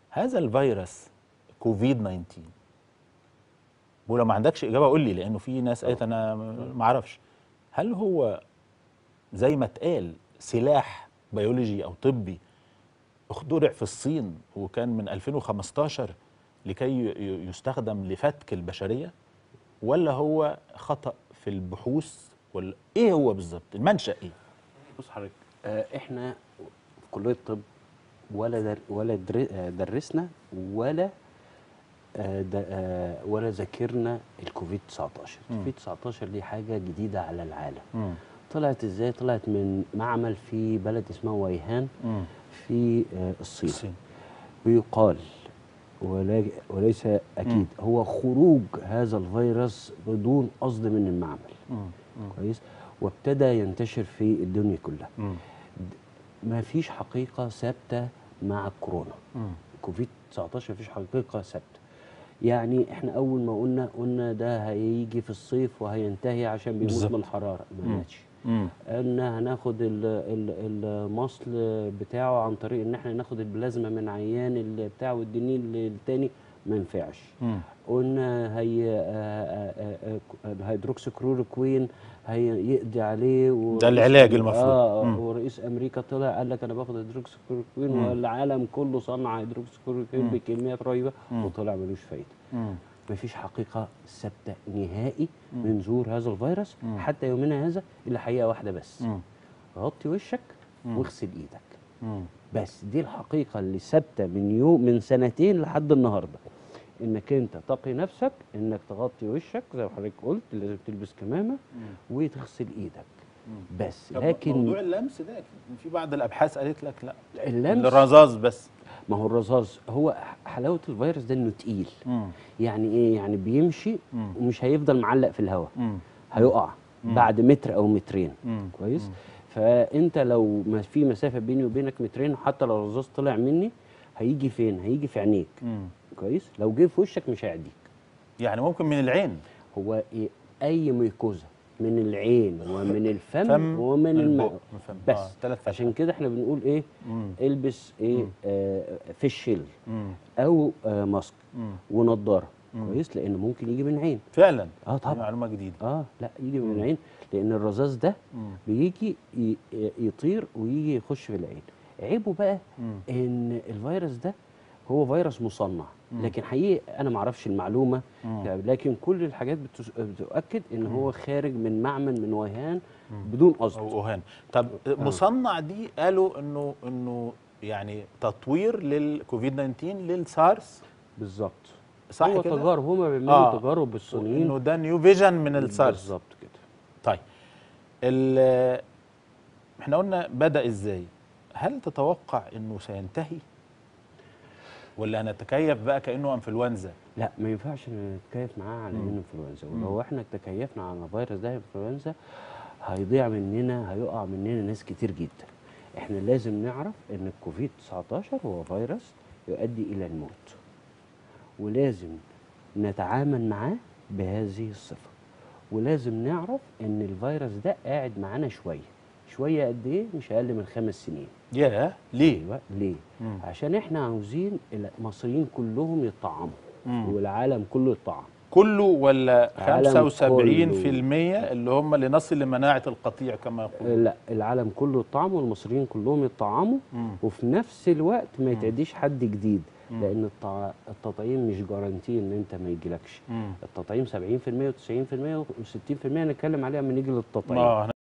هذا الفيروس كوفيد 19 ولو ما عندكش اجابه قول لي لانه في ناس قالت انا ما اعرفش هل هو زي ما اتقال سلاح بيولوجي او طبي اخترع في الصين وكان من 2015 لكي ي- ي- يستخدم لفتك البشريه ولا هو خطا في البحوث ولا ايه هو بالظبط المنشا ايه بص حضرتك آه، احنا في كليه الطب ولا در ولا در آه، درسنا ولا آه، د- آه، ولا ذاكرنا الكوفيد 19 الكوفيد 19 دي حاجه جديده على العالم مم. طلعت ازاي طلعت من معمل في بلد اسمها ويهان مم. في آه، الصين الصين ويقال ولا وليس اكيد هو خروج هذا الفيروس بدون قصد من المعمل مم. مم. كويس وابتدى ينتشر في الدنيا كلها مم. ما فيش حقيقه ثابته مع الكورونا مم. كوفيد 19 ما فيش حقيقه ثابته يعني احنا اول ما قلنا قلنا ده هيجي في الصيف وهينتهي عشان بيموت بالظبط. من الحراره ما مم. ماتش مم. قلنا هناخد ال- ال- المصل بتاعه عن طريق ان احنا ناخد البلازما من عيان اللي بتاعه والدنيل للتاني ما ينفعش مم. قلنا هي آه، آه، آه، آه، الهيدروكسيكلوروكوين هيقضي عليه ورئيس ده العلاج أمريكا- المفروض. اه مم. ورئيس امريكا طلع قال لك انا باخد هيدروكسيكلوروكوين مم. والعالم كله صنع هيدروكسيكلوروكوين مم. بكميات رهيبه مم. وطلع ملوش فايده مم. مفيش حقيقه ثابته نهائي مم. من ظهور هذا الفيروس مم. حتى يومنا هذا الا حقيقه واحده بس مم. غطي وشك مم. واغسل ايدك مم. بس دي الحقيقة اللي ثابتة من يوم من سنتين لحد النهاردة انك انت تقي نفسك انك تغطي وشك زي ما حضرتك قلت لازم تلبس كمامة وتغسل ايدك مم. بس طب لكن موضوع اللمس ده في بعض الابحاث قالت لك لا اللمس الرذاذ بس ما هو الرذاذ هو حلاوة الفيروس ده انه تقيل مم. يعني ايه يعني بيمشي مم. ومش هيفضل معلق في الهواء مم. هيقع مم. بعد متر او مترين مم. كويس مم. فانت لو ما في مسافه بيني وبينك مترين حتى لو الرذاذ طلع مني هيجي فين هيجي في عينيك مم. كويس لو جه في وشك مش هيعديك يعني ممكن من العين هو إيه اي ميكوزا من العين ومن الفم فم ومن البق. الماء من الفم. بس آه، تلات عشان فتحات. كده احنا بنقول ايه مم. البس ايه مم. آه فيش شيل مم. او آه ماسك مم. ونضاره مم. كويس لان ممكن يجي من العين فعلا اه دي طبعا معلومه جديده اه لا يجي من مم. العين لان الرذاذ ده مم. بيجي ي- يطير ويجي يخش في العين عيبه بقى مم. ان الفيروس ده هو فيروس مصنع مم. لكن حقيقي انا ما اعرفش المعلومه مم. لكن كل الحاجات بتس- بتؤكد ان مم. هو خارج من معمل من ويهان مم. بدون قصد او اوهان طب مصنع دي قالوا انه انه يعني تطوير للكوفيد 19 للسارس بالظبط صح هو كده تجارب هما بيعملوا آه. تجارب بالصينيين انه ده نيو فيجن من السارس بالظبط كده طيب ال- احنا قلنا بدا ازاي هل تتوقع انه سينتهي ولا هنتكيف بقى كانه انفلونزا لا ما ينفعش نتكيف معاه على مم. انه انفلونزا مم. ولو احنا تكيفنا على الفيروس ده انفلونزا هيضيع مننا هيقع مننا ناس كتير جدا احنا لازم نعرف ان الكوفيد 19 هو فيروس يؤدي الى الموت ولازم نتعامل معاه بهذه الصفة ولازم نعرف ان الفيروس ده قاعد معانا شوية شوية قد ايه مش اقل من خمس سنين ياه ليه أيوة. ليه مم. عشان احنا عاوزين المصريين كلهم يطعموا مم. والعالم كله يطعم كله ولا العالم 75% كله. اللي هم اللي نصل لمناعه القطيع كما يقول لا العالم كله يطعموا والمصريين كلهم يطعموا مم. وفي نفس الوقت ما يتعديش حد جديد مم. لان التع... التطعيم مش جارانتي ان انت ما يجيلكش مم. التطعيم 70% و90% و60% نتكلم عليها لما نيجي للتطعيم ما